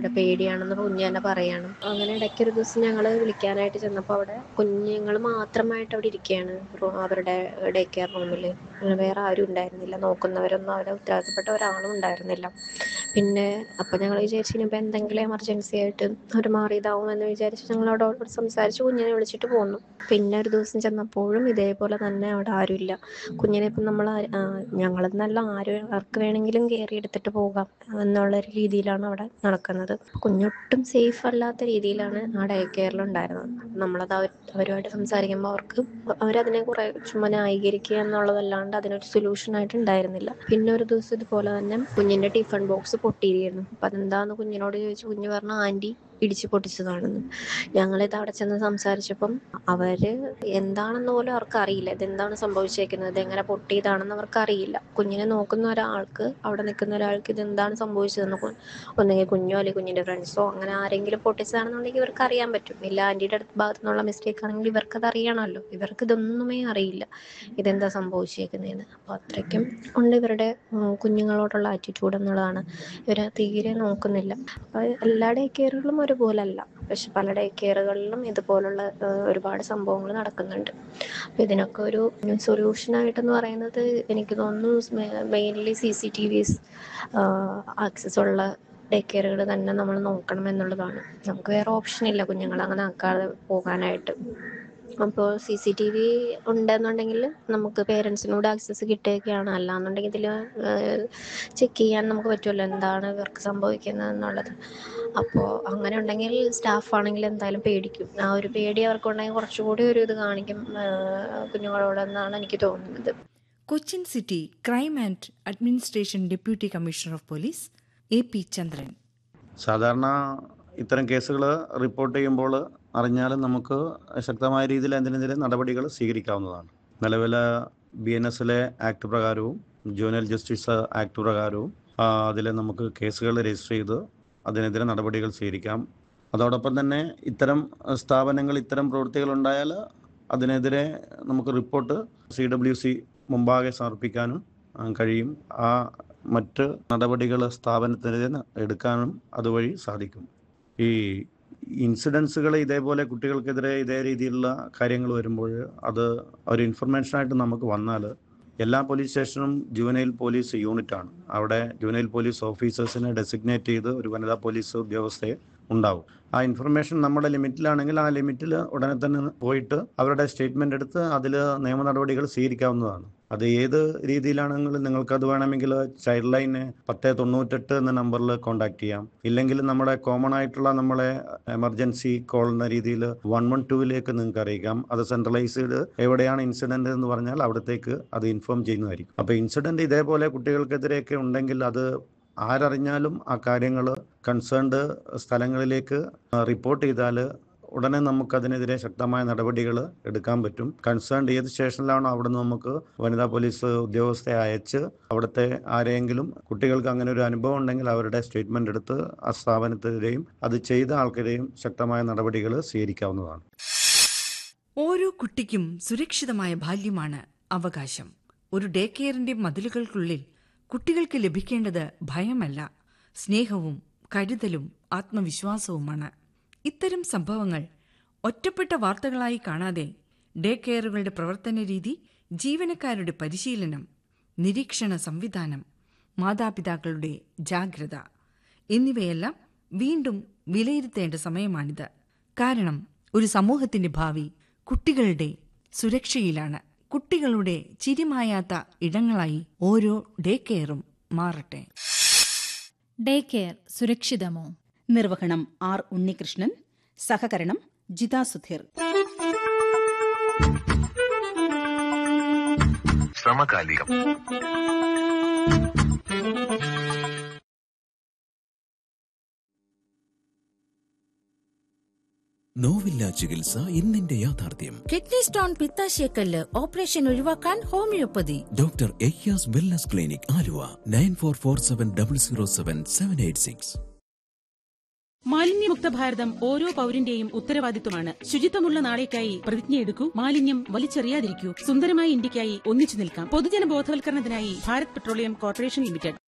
ഇവിടെ പേടിയാണെന്ന് കുഞ്ഞ് തന്നെ പറയാണ് അങ്ങനെ ഇടയ്ക്കൊരു ദിവസം ഞങ്ങൾ വിളിക്കാനായിട്ട് ചെന്നപ്പോൾ അവിടെ കുഞ്ഞുങ്ങൾ മാത്രമായിട്ട് അവിടെ ഇരിക്കുകയാണ് റൂ- അവരുടെ ഡേ കെയർ റൂമിൽ വേറെ ആരും ഉണ്ടായിരുന്നില്ല നോക്കുന്നവരൊന്നും അവരെ ഉത്തരവാദിത്തപ്പെട്ട ഒരാളും ഉണ്ടായിരുന്നില്ല പിന്നെ അപ്പം ഞങ്ങൾ വിചാരിച്ചു ഇനിയിപ്പോൾ എന്തെങ്കിലും എമർജൻസി ആയിട്ട് അവർ മാറിയതാവുമെന്ന് വിചാരിച്ച് ഞങ്ങൾ അവിടെ സംസാരിച്ച് കുഞ്ഞിനെ വിളിച്ചിട്ട് പോന്നു പിന്നെ ഒരു ദിവസം ചെന്നപ്പോഴും ഇതേപോലെ തന്നെ അവിടെ ആരുമില്ല കുഞ്ഞിനെ ഇപ്പം നമ്മൾ ഞങ്ങളെന്നല്ല ആര് ആർക്ക് വേണമെങ്കിലും കയറി എടുത്തിട്ട് പോകാം എന്നുള്ള ഒരു രീതിയിലാണ് അവിടെ നടക്കുന്നത് കുഞ്ഞൊട്ടും സേഫ് അല്ലാത്ത രീതിയിലാണ് ആ ഡേ കെയറിൽ ഉണ്ടായിരുന്നത് നമ്മളത് അവർ അവരുമായിട്ട് സംസാരിക്കുമ്പോൾ അവർക്ക് അവരതിനെ കുറെ ചുമ്മാ ന്യായീകരിക്കുക എന്നുള്ളതല്ലാണ്ട് അതിനൊരു സൊല്യൂഷൻ ആയിട്ട് ഉണ്ടായിരുന്നില്ല പിന്നെ ഒരു ദിവസം ഇതുപോലെ തന്നെ കുഞ്ഞിന്റെ ടിഫൺ ബോക്സ് പൊട്ടിയിരിക്കുന്നു അപ്പം അതെന്താന്ന് കുഞ്ഞിനോട് ചോദിച്ചു കുഞ്ഞ് പറഞ്ഞു ആൻറ്റി ഇടിച്ച് പൊട്ടിച്ചതാണെന്ന് ഞങ്ങളിത് അവിടെ ചെന്ന് സംസാരിച്ചപ്പം അവര് എന്താണെന്ന് പോലും അവർക്ക് അറിയില്ല ഇതെന്താണ് സംഭവിച്ചേക്കുന്നത് ഇത് എങ്ങനെ പൊട്ടിയതാണെന്ന് അവർക്ക് അറിയില്ല കുഞ്ഞിനെ നോക്കുന്ന ഒരാൾക്ക് അവിടെ നിൽക്കുന്ന ഒരാൾക്ക് ഇത് എന്താണ് സംഭവിച്ചതെന്ന് കു- ഒന്നെങ്കിൽ കുഞ്ഞോ അല്ലെങ്കിൽ കുഞ്ഞിന്റെ ഫ്രണ്ട്സോ അങ്ങനെ ആരെങ്കിലും പൊട്ടിച്ചതാണെന്നുണ്ടെങ്കിൽ ഇവർക്ക് അറിയാൻ പറ്റും ഇല്ല ആന്റിയുടെ അടുത്ത് ഭാഗത്തു നിന്നുള്ള മിസ്റ്റേക്ക് ആണെങ്കിൽ ഇവർക്ക് അത് അറിയണമല്ലോ ഇവർക്ക് ഇതൊന്നുമേ അറിയില്ല ഇതെന്താ സംഭവിച്ചേക്കുന്നതെന്ന് അപ്പോൾ അത്രയ്ക്കും ഉണ്ട് ഇവരുടെ ഉം, കുഞ്ഞുങ്ങളോടുള്ള ആറ്റിറ്റ്യൂഡ് എന്നുള്ളതാണ് ഇവരെ തീരെ നോക്കുന്നില്ല അപ്പോൾ എല്ലാ ഡേ കെയറുകളും ഒരുപോലല്ല പക്ഷെ പല ഡേ കെയറുകളിലും ഇതുപോലുള്ള ഏഹ്, ഒരുപാട് സംഭവങ്ങൾ നടക്കുന്നുണ്ട് അപ്പോൾ ഇതിനൊക്കെ ഒരു സൊല്യൂഷനായിട്ടെന്ന് പറയുന്നത് എനിക്ക് തോന്നുന്നു mainly C C T Vs access ഉള്ള ഡേ കെയറുകൾ തന്നെ നമ്മൾ നോക്കണം എന്നുള്ളതാണ് നമുക്ക് വേറെ ഓപ്ഷൻ ഇല്ല കുഞ്ഞുങ്ങളെ അങ്ങനെ ആക്കാതെ പോകാനായിട്ട് അപ്പോൾ സി സി ടി വി ഉണ്ടെന്നുണ്ടെങ്കിൽ നമുക്ക് പേരൻസിനോട് ആക്സസ് കിട്ടുകയൊക്കെയാണ് അല്ലാന്നുണ്ടെങ്കിൽ ഇതിൽ ചെക്ക് ചെയ്യാൻ നമുക്ക് പറ്റുമല്ലോ എന്താണ് ഇവർക്ക് സംഭവിക്കുന്നത് എന്നുള്ളത് അപ്പോൾ അങ്ങനെ ഉണ്ടെങ്കിൽ സ്റ്റാഫ് ആണെങ്കിൽ എന്തായാലും പേടിക്കും ആ ഒരു പേടി അവർക്കുണ്ടെങ്കിൽ കുറച്ചുകൂടി ഒരു ഇത് കാണിക്കും ആ, കുഞ്ഞുങ്ങളോടെന്നാണ് എനിക്ക് തോന്നുന്നത് Cochin city crime and administration deputy commissioner of police A P Chandran സാധാരണ ഇത്തരം കേസുകൾ റിപ്പോർട്ട് ചെയ്യുമ്പോൾ അറിഞ്ഞാലും നമുക്ക് ശക്തമായ രീതിയിൽ അതിനെതിരെ നടപടികൾ സ്വീകരിക്കാവുന്നതാണ് നിലവിലെ ബി എൻ എസിലെ ആക്ട് പ്രകാരവും ജൂനിയർ ജസ്റ്റിസ് ആക്ട് പ്രകാരവും അതിൽ നമുക്ക് കേസുകൾ രജിസ്റ്റർ ചെയ്ത് അതിനെതിരെ നടപടികൾ സ്വീകരിക്കാം അതോടൊപ്പം തന്നെ ഇത്തരം സ്ഥാപനങ്ങൾ ഇത്തരം പ്രവൃത്തികൾ ഉണ്ടായാൽ അതിനെതിരെ നമുക്ക് റിപ്പോർട്ട് സി ഡബ്ല്യു സി മുമ്പാകെ സമർപ്പിക്കാനും ആ, കഴിയും ആ മറ്റ് നടപടികൾ സ്ഥാപനത്തിനെതിരെ എടുക്കാനും അതുവഴി സാധിക്കും ഈ ഇൻസിഡൻസുകൾ ഇതേപോലെ കുട്ടികൾക്കെതിരെ ഇതേ രീതിയിലുള്ള കാര്യങ്ങൾ വരുമ്പോൾ അത് ഒരു ഇൻഫർമേഷനായിട്ട് നമുക്ക് വന്നാൽ എല്ലാ പോലീസ് സ്റ്റേഷനും ജുവനൈൽ പോലീസ് യൂണിറ്റാണ് അവിടെ ജുവനൈൽ പോലീസ് ഓഫീസേഴ്സിനെ ഡെസിഗ്നേറ്റ് ചെയ്ത് ഒരു വനിതാ പോലീസ് ഉദ്യോഗസ്ഥയെ ഉണ്ടാവും ആ ഇൻഫർമേഷൻ നമ്മുടെ ലിമിറ്റിലാണെങ്കിൽ ആ ലിമിറ്റിൽ ഉടനെ തന്നെ പോയിട്ട് അവരുടെ സ്റ്റേറ്റ്മെന്റ് എടുത്ത് അതിൽ നിയമ നടപടികൾ സ്വീകരിക്കാവുന്നതാണ് അത് ഏത് രീതിയിലാണെങ്കിലും നിങ്ങൾക്ക് അത് വേണമെങ്കിൽ ചൈൽഡ് ലൈന് പത്ത് തൊണ്ണൂറ്റെട്ട് എന്ന നമ്പറിൽ കോൺടാക്ട് ചെയ്യാം ഇല്ലെങ്കിൽ നമ്മുടെ കോമൺ ആയിട്ടുള്ള നമ്മളെ എമർജൻസി കോൾ എന്ന രീതിയിൽ വൺ വൺ ടൂവിലേക്ക് നിങ്ങൾക്ക് അറിയിക്കാം അത് സെൻട്രലൈസ്ഡ് എവിടെയാണ് ഇൻസിഡന്റ് എന്ന് പറഞ്ഞാൽ അവിടത്തേക്ക് അത് ഇൻഫോം ചെയ്യുന്നതായിരിക്കും അപ്പോൾ ഇൻസിഡന്റ് ഇതേപോലെ കുട്ടികൾക്കെതിരെയൊക്കെ ഉണ്ടെങ്കിൽ അത് ആരറിഞ്ഞാലും ആ കാര്യങ്ങൾ കൺസേൺഡ് സ്ഥലങ്ങളിലേക്ക് റിപ്പോർട്ട് ചെയ്താൽ ഉടനെ നമുക്കതിനെതിരെ ശക്തമായ നടപടികൾ എടുക്കാൻ പറ്റും കൺസേൺഡ് ഏത് സ്റ്റേഷനിലാണോ അവിടെ നിന്ന് നമുക്ക് വനിതാ പോലീസ് ഉദ്യോഗസ്ഥയെ അയച്ച് അവിടുത്തെ ആരെങ്കിലും കുട്ടികൾക്ക് അങ്ങനെ ഒരു അനുഭവം ഉണ്ടെങ്കിൽ അവരുടെ സ്റ്റേറ്റ്മെന്റ് എടുത്ത് ആ സ്ഥാപനത്തിനെതിരെയും അത് ചെയ്ത ആൾക്കെതിരെയും ശക്തമായ നടപടികൾ സ്വീകരിക്കാവുന്നതാണ് ഓരോ കുട്ടിക്കും സുരക്ഷിതമായ ബാല്യമാണ് അവകാശം ഒരു ഡേ കെയറിന്റെ മതിലുകൾക്കുള്ളിൽ കുട്ടികൾക്ക് ലഭിക്കേണ്ടത് ഭയമല്ല സ്നേഹവും കരുതലും ആത്മവിശ്വാസവുമാണ് ഇത്തരം സംഭവങ്ങൾ ഒറ്റപ്പെട്ട വാർത്തകളായി കാണാതെ ഡേ കെയറുകളുടെ പ്രവർത്തന രീതി ജീവനക്കാരുടെ പരിശീലനം നിരീക്ഷണ സംവിധാനം മാതാപിതാക്കളുടെ ജാഗ്രത എന്നിവയെല്ലാം വീണ്ടും വിലയിരുത്തേണ്ട സമയമാണിത് കാരണം ഒരു സമൂഹത്തിന്റെ ഭാവി കുട്ടികളുടെ സുരക്ഷയിലാണ് കുട്ടികളുടെ ചിരിമായാത്ത ഇടങ്ങളായി ഓരോ ഡേ കെയറും മാറട്ടെ ഡേ കെയർ സുരക്ഷിതമോ നിർവഹണം ആർ ഉണ്ണികൃഷ്ണൻ സഹകരണം ജിതാ സുധീർ സമകാലികം നോവില്ല ചികിത്സ ഇന്നിന്റെ യാഥാർത്ഥ്യം കിഡ്നി സ്റ്റോൺ പിത്താശയക്കല്ല് ഓപ്പറേഷൻ ഒഴിവാക്കാൻ homeopathy doctor Aiyas wellness clinic Aluva nine four four seven double zero seven seven eight six മാലിന്യമുക്ത ഭാരതം ഓരോ പൗരന്റെയും ഉത്തരവാദിത്വമാണ് ശുചിത്വമുള്ള നാളേക്കായി പ്രതിജ്ഞയെടുക്കൂ മാലിന്യം വലിച്ചെറിയാതിരിക്കൂ സുന്ദരമായ ഇന്ത്യക്കായി ഒന്നിച്ചു നിൽക്കാം പൊതുജന ബോധവൽക്കരണത്തിനായി ഭാരത് പെട്രോളിയം കോർപ്പറേഷൻ ലിമിറ്റഡ്